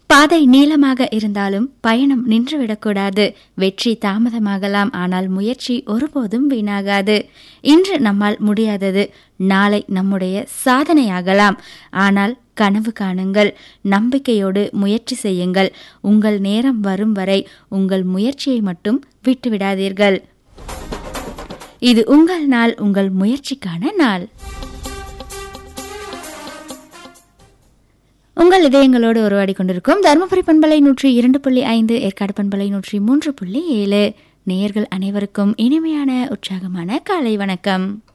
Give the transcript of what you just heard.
பாதை நீளமாக இருந்தாலும் பயணம் நின்றுவிடக்கூடாது வெற்றி தாமதமாகலாம் ஆனால் முயற்சி ஒருபோதும் வீணாகாது இன்று நம்மால் முடியாதது நாளை நம்முடைய சாதனையாகலாம் ஆனால் கனவு காணுங்கள் நம்பிக்கையோடு முயற்சி செய்யுங்கள் உங்கள் நேரம் வரும் வரை உங்கள் முயற்சியை மட்டும் விட்டுவிடாதீர்கள் இது உங்கள் நாள் உங்கள் முயற்சிக்கான நாள் உங்கள் இதயங்களோடு உருவாடி கொண்டிருக்கும் தருமபுரி பண்பலை நூற்றி இரண்டு புள்ளி ஐந்து ஏற்காடு பண்பலை நூற்றி மூன்று புள்ளி ஏழு நேயர்கள் அனைவருக்கும் இனிமையான உற்சாகமான காலை வணக்கம்